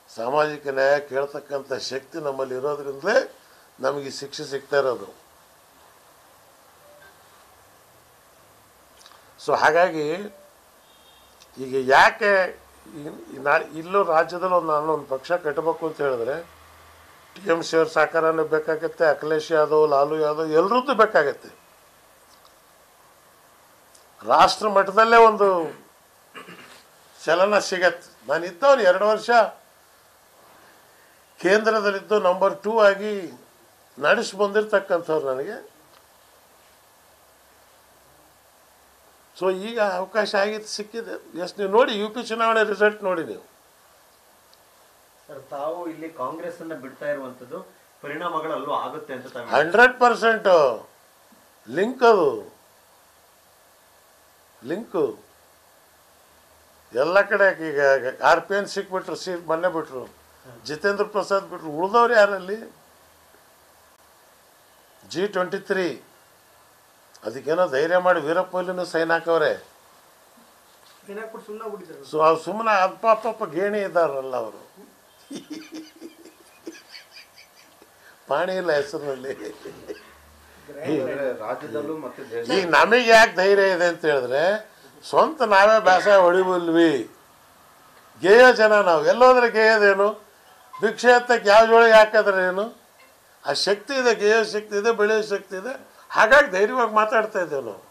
ಸಾಮಾಜಿಕ ನ್ಯಾಯ ಕೇಳ್ತಕ್ಕಂಥ ಶಕ್ತಿ ನಮ್ಮಲ್ಲಿ ಇರೋದ್ರಿಂದಲೇ ನಮಗೆ ಈ ಶಿಕ್ಷೆ ಸಿಗ್ತಾ ಇರೋದು ಸೊ ಹಾಗಾಗಿ ಈಗ ಯಾಕೆ ಈ- ಈ ನಾ- ಇಲ್ಲೂ ರಾಜ್ಯದಲ್ಲಿ ಒಂದು ನಾನು ಒಂದು ಪಕ್ಷ ಕಟ್ಟಬೇಕು ಅಂತ ಹೇಳಿದ್ರೆ ಟಿ ಎಮ್ ಸಿ ಅವ್ರ ಸಹಕಾರನೂ ಬೇಕಾಗತ್ತೆ ಅಖಿಲೇಶ್ ಯಾದವ್ ಲಾಲು ಯಾದವ್ ಎಲ್ಲರದ್ದು ಬೇಕಾಗತ್ತೆ ರಾಷ್ಟ್ರ ಮಟ್ಟದಲ್ಲೇ ಒಂದು ಚಲನ ಸಿಗತ್ತೆ ನಾನು ಇದ್ದವನು ಎರಡು ವರ್ಷ ಕೇಂದ್ರದಲ್ಲಿದ್ದು ನಂಬರ್ ಟೂ ಆಗಿ ನಡೆಸಿ ಬಂದಿರತಕ್ಕಂಥವ್ರು ನನಗೆ ಸೊ ಈಗ ಅವಕಾಶ ಆಗಿದ್ದು ಸಿಕ್ಕಿದೆ ಎಸ್ ನೀವು ನೋಡಿ ಯು ಪಿ ಚುನಾವಣೆ ರಿಸಲ್ಟ್ ನೋಡಿ ನೀವು ಸರ್ ತಾವು ಇಲ್ಲಿ ಕಾಂಗ್ರೆಸ್ ಅನ್ನ ಬಿಡ್ತಾ ಇರುವಂತದ್ದು ಪರಿಣಾಮಗಳಲ್ಲೂ ಆಗುತ್ತೆ ಅಂತ ತಾವು ಹಂಡ್ರೆಡ್ ಪರ್ಸೆಂಟು ಲಿಂಕ್ ಅದು ಲಿಂಕು ಎಲ್ಲ ಕಡೆ ಈಗ ಆರ್ ಪಿ ಎನ್ ಸಿಕ್ಬಿಟ್ರು ಸೀಟ್ ಮೊನ್ನೆ ಬಿಟ್ರು ಜಿತೇಂದ್ರ ಪ್ರಸಾದ್ ಬಿಟ್ರು ಉಳಿದವ್ರು ಯಾರಲ್ಲಿ ಜಿ ಟ್ವೆಂಟಿ ತ್ರೀ ಅದಕ್ಕೇನೋ ಧೈರ್ಯ ಮಾಡಿ ವೀರಪ್ಪಲ್ಲಿನೂ ಸೈನ್ ಹಾಕವ್ರೆ ಏನಾಗ್ಬಿಟ್ಟು ಸುಮ್ಮನೆ ಬಿಟ್ಟಿದ್ದಾರೆ ಸೊ ಅವ್ರು ಸುಮ್ಮನೆ ಅಪ್ಪ ಅಪ್ಪ ಗೇಣಿ ಇದ್ದಾರಲ್ಲ ಅವರು ಪಾಣಿ ಇಲ್ಲ ಹೆಸರಿನಲ್ಲಿ ಅಂದ್ರೆ ರಾಜ್ಯದಲ್ಲೂ ಮತ್ತೆ ದೇಶ ಈಗ ನಮಗೆ ಯಾಕೆ ಧೈರ್ಯ ಇದೆ ಅಂತ ಹೇಳಿದ್ರೆ ಸ್ವಂತ ನಾವೇ ಬೇಸಾಯ ಹೊಡಿಬಲ್ವಿ ಗೇಯ ಜನ ನಾವು ಎಲ್ಲೋದ್ರೆ ಗೇಯದೇನು ಭಿಕ್ಷೆ ಎತ್ತಕ್ಕೆ ಯಾವ ಜೋಳಿಗೆ ಹಾಕಿದ್ರೆ ಏನು ಆ ಶಕ್ತಿ ಇದೆ ಗೇಯೋ ಶಕ್ತಿ ಇದೆ ಬೆಳೆಯೋ ಶಕ್ತಿ ಇದೆ ಹಾಗಾಗಿ ಧೈರ್ಯವಾಗಿ ಮಾತಾಡ್ತಾ ಇದ್ದೇವೆ ನಾವು